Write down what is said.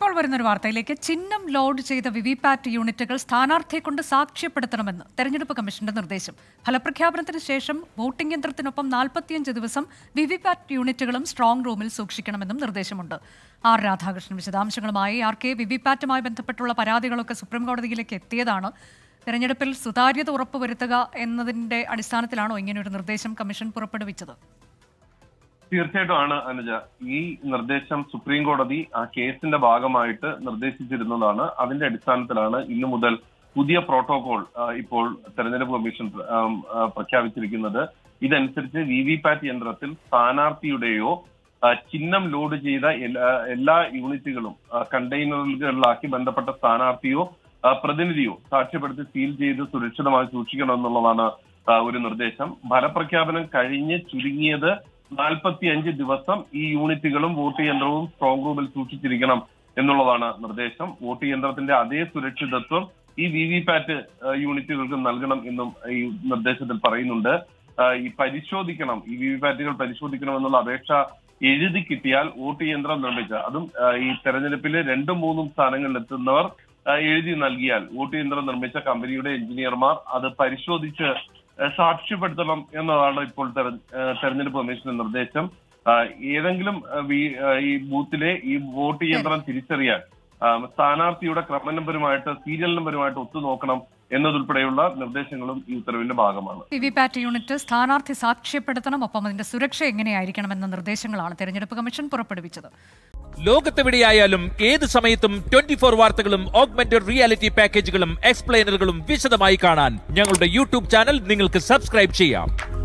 ഇപ്പോൾ വരുന്നൊരു വാർത്തയിലേക്ക് ചിഹ്നം ലോഡ് ചെയ്ത വിവിപാറ്റ് യൂണിറ്റുകൾ സ്ഥാനാർത്ഥിയെ കൊണ്ട് സാക്ഷ്യപ്പെടുത്തണമെന്ന് തെരഞ്ഞെടുപ്പ് കമ്മീഷന്റെ നിർദ്ദേശം ഫലപ്രഖ്യാപനത്തിന് ശേഷം വോട്ടിംഗ് യന്ത്രത്തിനൊപ്പം നാൽപ്പത്തിയഞ്ച് ദിവസം വിവിപാറ്റ് യൂണിറ്റുകളും സ്ട്രോങ് റൂമിൽ സൂക്ഷിക്കണമെന്നും നിർദ്ദേശമുണ്ട് ആർ രാധാകൃഷ്ണൻ വിശദാംശങ്ങളുമായി ആർ കെ വിവിപാറ്റുമായി ബന്ധപ്പെട്ടുള്ള പരാതികളൊക്കെ സുപ്രീം കോടതിയിലേക്ക് എത്തിയതാണ് തെരഞ്ഞെടുപ്പിൽ സുതാര്യത ഉറപ്പുവരുത്തുക എന്നതിന്റെ അടിസ്ഥാനത്തിലാണോ ഇങ്ങനെയൊരു നിർദ്ദേശം കമ്മീഷൻ പുറപ്പെടുവിച്ചത് തീർച്ചയായിട്ടും ആണ് അനുജ ഈ നിർദ്ദേശം സുപ്രീം കോടതി ആ കേസിന്റെ ഭാഗമായിട്ട് നിർദ്ദേശിച്ചിരുന്നതാണ് അതിന്റെ അടിസ്ഥാനത്തിലാണ് ഇന്നു മുതൽ പുതിയ പ്രോട്ടോകോൾ ആ, ഇപ്പോൾ തെരഞ്ഞെടുപ്പ് കമ്മീഷൻ ആം, ആ, പ്രഖ്യാപിച്ചിരിക്കുന്നത് ഇതനുസരിച്ച് വി വി പാറ്റ് യന്ത്രത്തിൽ സ്ഥാനാർത്ഥിയുടെയോ ആ, ചിഹ്നം ലോഡ് ചെയ്ത എല്ലാ എല്ലാ യൂണിറ്റുകളും ആ, കണ്ടെയ്നറുകളിലാക്കി ബന്ധപ്പെട്ട സ്ഥാനാർത്ഥിയോ ആ, പ്രതിനിധിയോ സാക്ഷ്യപ്പെടുത്തി സീൽ ചെയ്ത് സുരക്ഷിതമായി സൂക്ഷിക്കണം എന്നുള്ളതാണ് ആ, ഒരു നിർദ്ദേശം ഫലപ്രഖ്യാപനം കഴിഞ്ഞ് ചുരുങ്ങിയത് നാൽപ്പത്തി അഞ്ച് ദിവസം ഈ യൂണിറ്റുകളും വോട്ട് യന്ത്രവും സ്ട്രോങ് റൂമിൽ സൂക്ഷിച്ചിരിക്കണം എന്നുള്ളതാണ് നിർദ്ദേശം വോട്ട് യന്ത്രത്തിന്റെ അതേ സുരക്ഷിതത്വം ഈ വി വി പാറ്റ് യൂണിറ്റുകൾക്ക് നൽകണം എന്നും ഈ നിർദ്ദേശത്തിൽ പറയുന്നുണ്ട് ആ, ഈ പരിശോധിക്കണം ഈ വി വി പാറ്റുകൾ പരിശോധിക്കണം എന്നുള്ള അപേക്ഷ എഴുതി കിട്ടിയാൽ വോട്ട് യന്ത്രം നിർമ്മിച്ച അതും ആ, ഈ തെരഞ്ഞെടുപ്പിൽ രണ്ടും മൂന്നും സ്ഥാനങ്ങളിൽ എത്തുന്നവർ ആ, എഴുതി നൽകിയാൽ വോട്ട് യന്ത്രം നിർമ്മിച്ച കമ്പനിയുടെ എഞ്ചിനീയർമാർ അത് പരിശോധിച്ച് ആ, സാക്ഷ്യപ്പെടുത്തണം എന്നതാണ് ഇപ്പോൾ തെര- ആ, തെരഞ്ഞെടുപ്പ് കമ്മീഷന്റെ നിർദ്ദേശം ആ, ഏതെങ്കിലും ആ, വി- ആ, ഈ ബൂത്തിലെ ഈ വോട്ട് യന്ത്രം തിരിച്ചറിയാൻ ആ, സ്ഥാനാർത്ഥിയുടെ ക്രമ നമ്പരുമായിട്ട് സീരിയൽ നമ്പരുമായിട്ട് ഒത്തുനോക്കണം എന്നതുൾപ്പെടെയുള്ള നിർദ്ദേശങ്ങളും ഈ ഉത്തരവിന്റെ ഭാഗമാണ് വിവിപാറ്റ് യൂണിറ്റ് സ്ഥാനാർത്ഥി സാക്ഷ്യപ്പെടുത്തണം ഒപ്പം അതിന്റെ സുരക്ഷ എങ്ങനെയായിരിക്കണമെന്ന നിർദ്ദേശങ്ങളാണ് തെരഞ്ഞെടുപ്പ് കമ്മീഷൻ പുറപ്പെടുവിച്ചത് ലോകത്തെവിടെയായാലും ഏത് സമയത്തും ട്വന്റി ഫോർ വാർത്തകളും ഓഗ്മെന്റഡ് റിയാലിറ്റി പാക്കേജുകളും എക്സ്പ്ലെയിനറുകളും വിശദമായി കാണാൻ ഞങ്ങളുടെ യൂട്യൂബ് ചാനൽ നിങ്ങൾക്ക് സബ്സ്ക്രൈബ് ചെയ്യാം